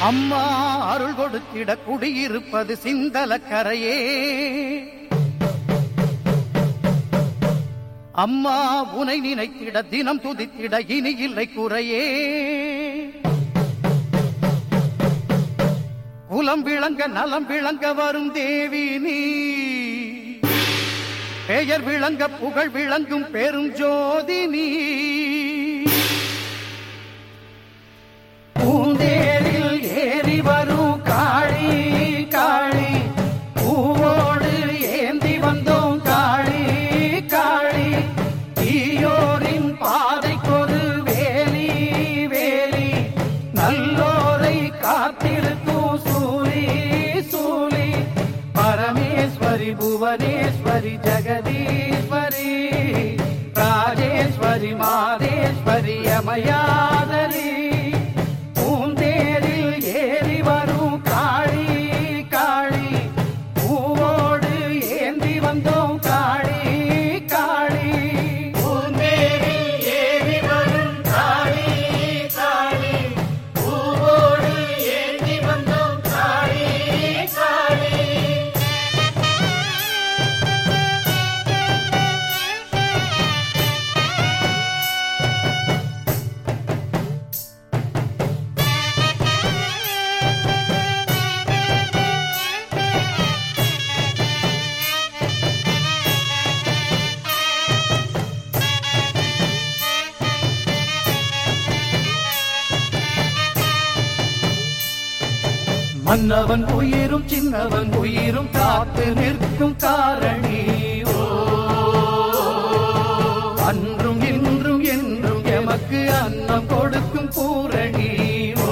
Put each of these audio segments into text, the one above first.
அம்மா அருள் கொடுத்திட குடியிருப்பது சிந்தலக்கரையே அம்மா உனை நினைத்திட தினம் துதித்திட இனி இல்லை குறையே குலம் விளங்க நலம் விளங்க வரும் தேவி நீ பெயர் விளங்க புகழ் விளங்கும் பெரும் ஜோதி நீ பூந்தேரில் ஏறி வரும் காளி காளி பூவோடு ஏந்தி வந்தோம் காளி காளி தீயோரின் பாதைக்கொரு வேலி வேலி நல்லோரை காத்திருக்கும் சூரி சூலி பரமேஸ்வரி புவனேஸ்வரி ஜெகதீஸ்வரி ராஜேஸ்வரி மாதேஸ்வரி அமயாதரி பூந்தேரில் ஏறி வரும் காளி காளி பூவோடு ஏந்தி வந்தோம் காளி காளி பூந்தேரில் ஏறி வரும் காளி காளி பூவோடு ஏந்தி வந்தோம் காளி காளி மன்னவன் உயிரும் சின்னவன் உயிரும் காத்து நிற்கும் காரணி ஓ அன்றும் இன்றும் என்றும் எமக்கு அன்னம் கொடுக்கும் பூரணி ஓ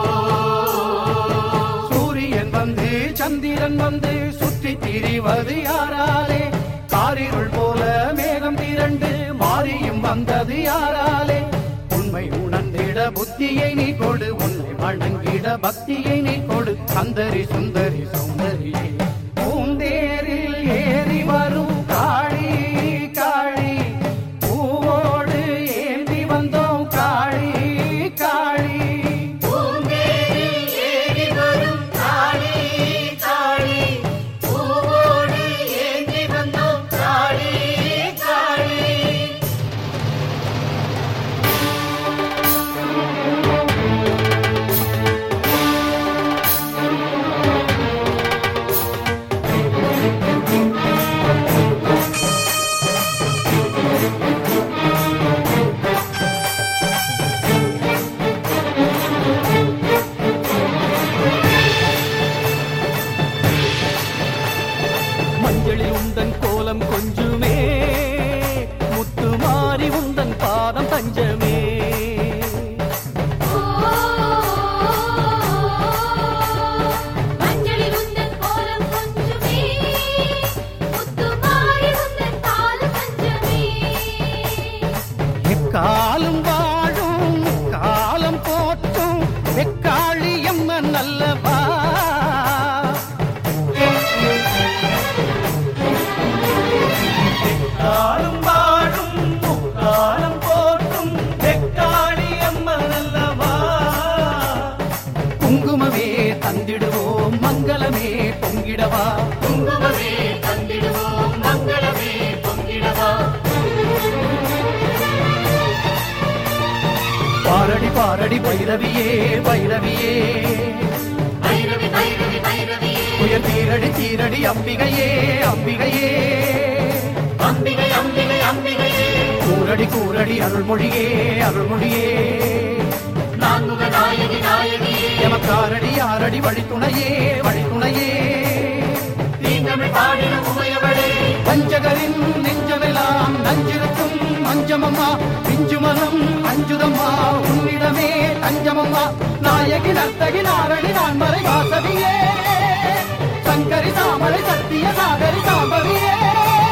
சூரியன் வந்து சந்திரன் வந்து சுற்றி திரிவது யாராலே காரிருள் போல மேகம் திரண்டு மாறியும் வந்தது யாராலே உண்மை உணர்ந்திட புத்தியை நீ கொடு உன்னை வணங்கிட பக்தியை நீ கொடு சந்தரி சுந்தரி சுந்தரியே பூந்தேரில் ஏறி வரும் காளி காளி பூவோடு ஏந்தி வந்தோம் காளி காளி பூந்தேரில் ஏறி வரும் காளி காளி பூவோடு ஏந்தி வந்தோம் காளி காளி மஞ்சளில் உந்தன் கோலம் கொஞ்சுமே முத்து மாறி உந்தன் பாதம் தஞ்சமே மஞ்சளில் உந்தன் கோலம் கொஞ்சமே முத்துமாரி உந்தன் பாதம் பஞ்சமே எக்காலம் வாழும் காலம் போற்றும் வெக்காளியம்மன் நல்லவா காலம் வாழும் காலம் போற்றும் வெக்காளியம்மன் நல்லவா குங்குமமே தந்திடுவோம் மங்களமே பொங்கிடவா குங்குமமே தந்திடுவோம் மங்களமே பொங்கிடவா பாரடி பாரடி பைரவியே பைரவியே பைரவி பைரவி பைரவியே உயர் தீரடி தீரடி அம்பிகையே அம்பிகையே அம்பிகை அம்பிகை அம்பிகையே கூரடி கூரடி அருள்மொழியே அருள்மொழியே நான்முக நாயகி நாயகியே எமக்காரடி ஆரடி வழித்துணையே வழித்துணையே தீந்தமிழ் பாடின உமையவளே பஞ்சகரின் நெஞ்சமெல்லாம் நஞ்சிருக்கும் அஞ்சமம்மா பிஞ்சுமனம் அஞ்சுதம்மா உன்னிடமே தஞ்சமம்மா நாயகி நர்த்தகி நாரணி நான்மறை வாசவியே சங்கரி தாமரை சத்திய சாகரி சாம்பவியே